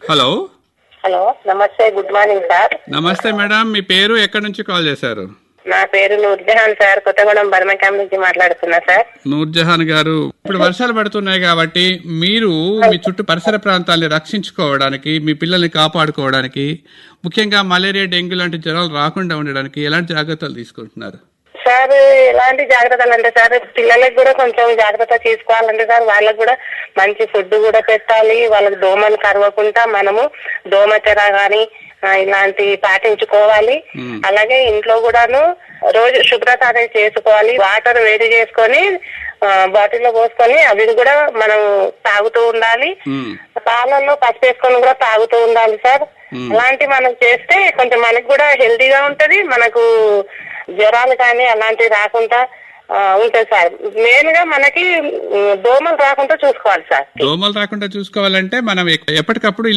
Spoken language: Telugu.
హలో హలో నమస్తే గుడ్ మార్నింగ్ సార్ నమస్తే మేడం మీ పేరు ఎక్కడి నుంచి కాల్ చేశారు నా పేరు Noorjahan sir Kothagudem Burma camp నుంచి మాట్లాడుతున్నా సార్ నూర్జహాన్ గారు ఇప్పుడు వర్షాలు పడుతున్నాయి కాబట్టి మీరు మీ చుట్టూ పరిసర ప్రాంతాల్ని రక్షించుకోవడానికి మీ పిల్లల్ని కాపాడుకోవడానికి ముఖ్యంగా మలేరియా డెంగ్యూ లాంటి జ్వరాలు రాకుండా ఉండడానికి ఎలాంటి జాగ్రత్తలు తీసుకుంటున్నారు సార్ ఎలాంటి జాగ్రత్తలు అంటే సార్ పిల్లలకు కూడా కొంచెం జాగ్రత్త తీసుకోవాలంటే సార్ వాళ్ళకు కూడా మంచి ఫుడ్ కూడా పెట్టాలి వాళ్ళకి దోమలు కరవకుండా మనము దోమతెర గాని ఆ, ఇలాంటివి పాటించుకోవాలి మ్మ్. అలాగే ఇంట్లో కూడాను రోజు శుభ్రత అనేది చేసుకోవాలి వాటర్ వేడి చేసుకొని బాటిల్లో పోసుకొని అవి కూడా మనం తాగుతూ ఉండాలి మ్మ్. పాలల్లో పసుపు వేసుకొని కూడా తాగుతూ ఉండాలి సార్ మ్మ్. అలాంటి మనం చేస్తే కొంచెం మనకు కూడా హెల్తీగా ఉంటది మనకు జ్వరాలు కానీ అలాంటివి రాకుండా ఆ, ఉంటుంది సార్ మెయిన్ గా మనకి ఉమ్, దోమలు రాకుండా చూసుకోవాలి సార్ దోమలు రాకుండా చూసుకోవాలంటే మనం ఎక్- ఎప్పటికప్పుడు